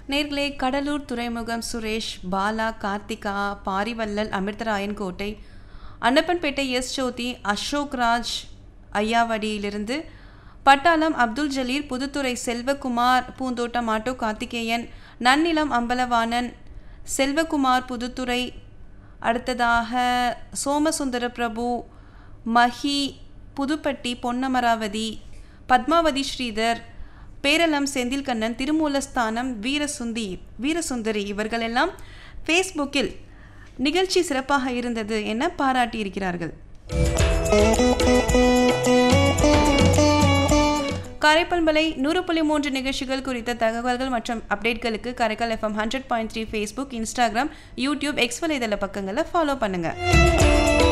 நேர்களே கடலூர் துறைமுகம் சுரேஷ் பாலா கார்த்திகா பாரிவல்லல் அமிர்தராயன் கோட்டை அன்னப்பன்பேட்டை எஸ் ஜோதி அசோக் ராஜ் ஐயாவடியிலிருந்து பட்டாளம் அப்துல் ஜலீல் புதுத்துறை செல்வகுமார் பூந்தோட்டம் ஆட்டோ கார்த்திகேயன் நன்னிலம் அம்பலவாணன் செல்வகுமார் புதுத்துறை அடுத்ததாக சோமசுந்தர பிரபு மஹி புதுப்பட்டி பொன்னமராவதி பத்மாவதி ஸ்ரீதர் பேரளம் செந்தில்கண்ணன் திருமூலஸ்தானம் வீரசுந்தி வீரசுந்தரி இவர்களெல்லாம் ஃபேஸ்புக்கில் நிகழ்ச்சி சிறப்பாக இருந்தது என பாராட்டியிருக்கிறார்கள் காரைப்பல்மலை நூறு புள்ளி மூன்று நிகழ்ச்சிகள் குறித்த தகவல்கள் மற்றும் அப்டேட்களுக்கு Karaikal FM hundred point three Facebook Instagram YouTube X வலைதள பக்கங்களை ஃபாலோ பண்ணுங்கள்